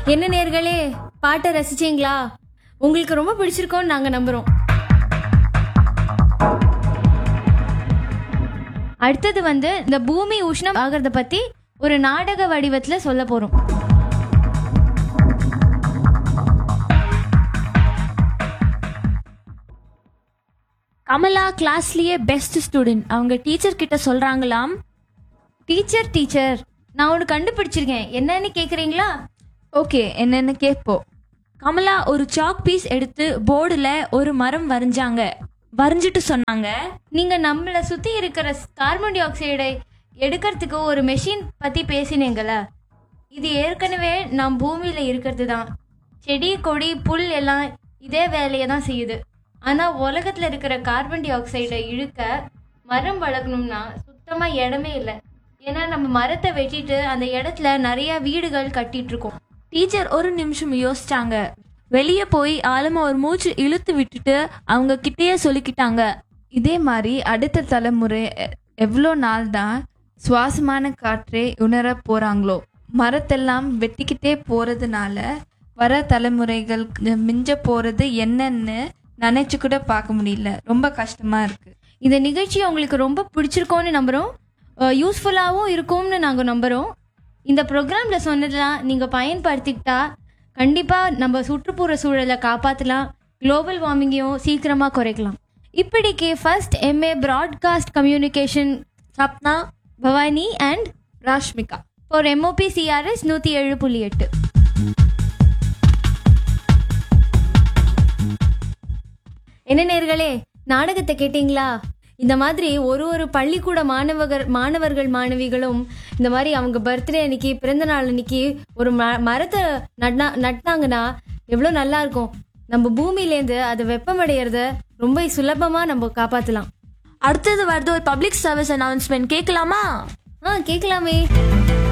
என்ன நேர்களே பாட்டை ரசிச்சீங்களா உங்களுக்கு ரொம்ப பிடிச்சிருக்கோன்னு நாங்க நம்புறோம் அடுத்தது வந்து இந்த பூமி உஷ்ணம் ஆகிறத பத்தி ஒரு நாடக வடிவத்துல சொல்ல போறோம் கமலா கிளாஸ்லயே பெஸ்ட் ஸ்டூடெண்ட் அவங்க டீச்சர் கிட்ட சொல்றாங்களாம் டீச்சர் டீச்சர் நான் ஒன்று கண்டுபிடிச்சிருக்கேன் என்னன்னு கேக்குறீங்களா ஓகே என்னன்னு கேட்போம் கமலா ஒரு சாக் பீஸ் எடுத்து போர்டுல ஒரு மரம் வரைஞ்சாங்க வரைஞ்சிட்டு சொன்னாங்க நீங்க நம்மள சுத்தி இருக்கிற கார்பன் டை ஆக்சைடை எடுக்கிறதுக்கு ஒரு மெஷின் பத்தி பேசினீங்கள இது ஏற்கனவே நம் பூமியில இருக்கிறது தான் செடி கொடி புல் எல்லாம் இதே வேலையை தான் செய்யுது ஆனா உலகத்துல இருக்கிற கார்பன் டை ஆக்சைடை இழுக்க மரம் வளர்க்கணும்னா சுத்தமா இடமே இல்லை ஏன்னா நம்ம மரத்தை வெட்டிட்டு அந்த இடத்துல நிறைய வீடுகள் கட்டிட்டு இருக்கோம் டீச்சர் ஒரு நிமிஷம் யோசிச்சாங்க வெளியே போய் ஆழமா ஒரு மூச்சு இழுத்து விட்டுட்டு அவங்க கிட்டேயே சொல்லிக்கிட்டாங்க இதே மாதிரி அடுத்த தலைமுறை எ- எவ்வளோ நாள் தான் சுவாசமான காற்றே உணர போறாங்களோ மரத்தெல்லாம் வெட்டிக்கிட்டே போறதுனால வர தலைமுறைகள் மிஞ்ச போறது என்னன்னு நினைச்சு கூட பார்க்க முடியல ரொம்ப கஷ்டமா இருக்கு இந்த நிகழ்ச்சி உங்களுக்கு ரொம்ப பிடிச்சிருக்கோன்னு நம்புகிறோம் யூஸ்ஃபுல்லாகவும் இருக்கும்னு நாங்கள் நம்புகிறோம் இந்த ப்ரோக்ராமில் சொன்னதெல்லாம் நீங்கள் பயன்படுத்திக்கிட்டா கண்டிப்பாக நம்ம சுற்றுப்புற சூழலை காப்பாற்றலாம் குளோபல் வார்மிங்கையும் சீக்கிரமாக குறைக்கலாம் இப்படிக்கு first MA broadcast communication Sapna Bhavani and Rashmika for MOP CRS நூற்றி ஏழு புள்ளி எட்டு என்ன நேர்களே நாடகத்தை கேட்டிங்களா இந்த மாதிரி ஒரு ஒரு பள்ளிக்கூட மாணவர்கள் மாணவர்கள் மாணவிகளும் இந்த மாதிரி அவங்க பர்த்டே அன்னைக்கு பிறந்த நாள் அன்னைக்கு ஒரு ம மரத்தை நட்னா நட்டாங்கன்னா எவ்வளோ நல்லா இருக்கும் நம்ம பூமியிலேருந்து அது வெப்பமடைகிறத ரொம்ப சுலபமாக நம்ம காப்பாற்றலாம் அடுத்தது வருது ஒரு பப்ளிக் சர்வீஸ் அனௌன்ஸ்மெண்ட் கேட்கலாமா ஆ கேட்கலாமே